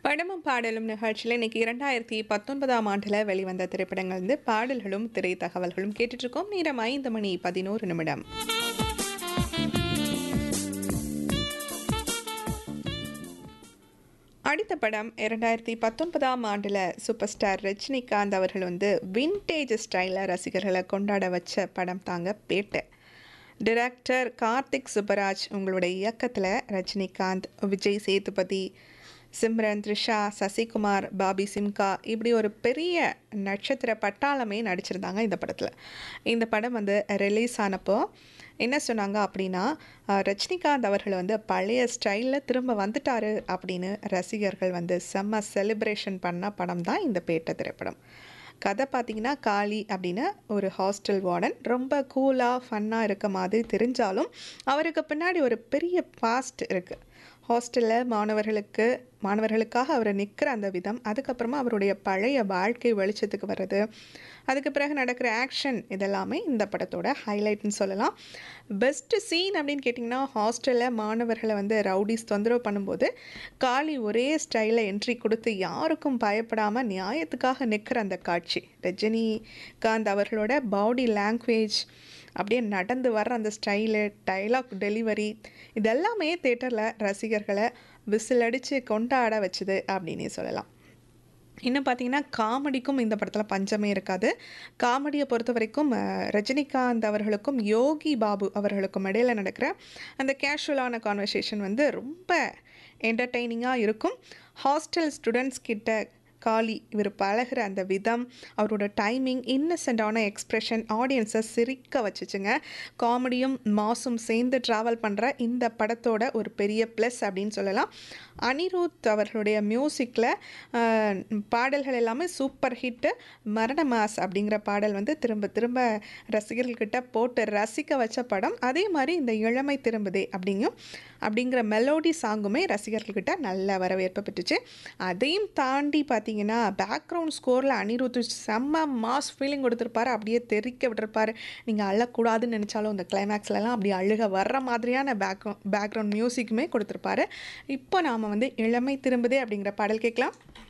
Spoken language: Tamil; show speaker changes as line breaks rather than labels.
படமும் பாடலும் நிகழ்ச்சியில் இன்னைக்கு இரண்டாயிரத்தி பத்தொன்பதாம் ஆண்டில் வெளிவந்த திரைப்படங்கள் வந்து பாடல்களும் திரை தகவல்களும் கேட்டுட்டு இருக்கோம் நேரம் ஐந்து மணி பதினோரு நிமிடம் அடுத்த படம் இரண்டாயிரத்தி பத்தொன்பதாம் ஆண்டில் சூப்பர் ஸ்டார் ரஜினிகாந்த் அவர்கள் வந்து வின்டேஜ் ஸ்டைலில் ரசிகர்களை கொண்டாட வச்ச படம் தாங்க பேட்டை டிரெக்டர் கார்த்திக் சுப்பராஜ் உங்களுடைய இயக்கத்தில் ரஜினிகாந்த் விஜய் சேதுபதி சிம்ரன் த்ரிஷா சசிகுமார் பாபி சிம்கா இப்படி ஒரு பெரிய நட்சத்திர பட்டாளமே நடிச்சிருந்தாங்க இந்த படத்தில் இந்த படம் வந்து ரிலீஸ் ஆனப்போ என்ன சொன்னாங்க அப்படின்னா அஹ், ரஜினிகாந்த் அவர்கள் வந்து பழைய ஸ்டைலில் திரும்ப வந்துட்டாரு அப்படின்னு ரசிகர்கள் வந்து செம்ம செலிப்ரேஷன் பண்ண படம் தான் இந்த பேட்ட திரைப்படம் கதை பார்த்தீங்கன்னா காளி அப்படின்னு ஒரு ஹாஸ்டல் வார்டன் ரொம்ப கூலாக ஃபன்னாக இருக்க மாதிரி தெரிஞ்சாலும் அவருக்கு பின்னாடி ஒரு பெரிய பாஸ்ட் இருக்குது ஹாஸ்டலில் மாணவர்களுக்கு மாணவர்களுக்காக அவர் நிற்கிற அந்த விதம் அதுக்கப்புறமா அவருடைய பழைய வாழ்க்கை வெளிச்சத்துக்கு வர்றது அதுக்கு பிறகு நடக்கிற ஆக்ஷன் இதெல்லாமே இந்த படத்தோட ஹைலைட்னு சொல்லலாம் பெஸ்ட்டு சீன் அப்படின்னு கேட்டிங்கன்னா ஹாஸ்டலில் மாணவர்களை வந்து ரவுடிஸ் தொந்தரவு பண்ணும்போது காளி ஒரே ஸ்டைலில் என்ட்ரி கொடுத்து யாருக்கும் பயப்படாமல் நியாயத்துக்காக நிற்கிற அந்த காட்சி ரஜினிகாந்த் அவர்களோட பாடி லாங்குவேஜ் அப்படியே நடந்து வர்ற அந்த ஸ்டைலு டைலாக் டெலிவரி இதெல்லாமே தேட்டரில் ரசிகர்களை விசில் அடித்து கொண்டாட வச்சுது அப்படின்னே சொல்லலாம் இன்னும் பார்த்தீங்கன்னா காமெடிக்கும் இந்த படத்தில் பஞ்சமே இருக்காது காமெடியை பொறுத்த வரைக்கும் அஹ், ரஜினிகாந்த் அவர்களுக்கும் யோகி பாபு அவர்களுக்கும் இடையில் நடக்கிற அந்த கேஷுவலான கான்வர்சேஷன் வந்து ரொம்ப என்டர்டெய்னிங்காக இருக்கும் ஹாஸ்டல் ஸ்டூடெண்ட்ஸ் கிட்ட காளி இவர் பழகுற அந்த விதம் அவரோட டைமிங் இன்னசென்டான எக்ஸ்ப்ரெஷன் ஆடியன்ஸை சிரிக்க வச்சுச்சுங்க காமெடியும் மாசும் சேர்ந்து ட்ராவல் பண்ணுற இந்த படத்தோட ஒரு பெரிய ப்ளஸ் அப்படின்னு சொல்லலாம் அனிருத் அவர்களுடைய மியூசிக்கில் பாடல்கள் எல்லாமே சூப்பர் ஹிட்டு மரண மாஸ் அப்படிங்கிற பாடல் வந்து திரும்ப திரும்ப ரசிகர்கள்கிட்ட போட்டு ரசிக்க வச்ச படம் அதே மாதிரி இந்த இளமை திரும்புதே அப்படிங்கும் அப்படிங்கிற மெலோடி சாங்குமே ரசிகர்கள்கிட்ட நல்ல வரவேற்பு பெற்றுச்சு அதையும் தாண்டி பார்த்தீங்கன்னா பேக்ரவுண்ட் ஸ்கோரில் அனிருத் செம்ம மாஸ் ஃபீலிங் கொடுத்துருப்பாரு அப்படியே தெறிக்க விட்டுருப்பாரு நீங்கள் அழக்கூடாதுன்னு நினச்சாலும் இந்த கிளைமேக்ஸ்லலாம் அப்படி அழுக வர்ற மாதிரியான பேக்ரவுண்ட் பேக்ரவுண்ட் மியூசிக்குமே கொடுத்துருப்பாரு இப்போ நாம் வந்து இளமை திரும்புதே அப்படிங்கிற பாடல் கேட்கலாம்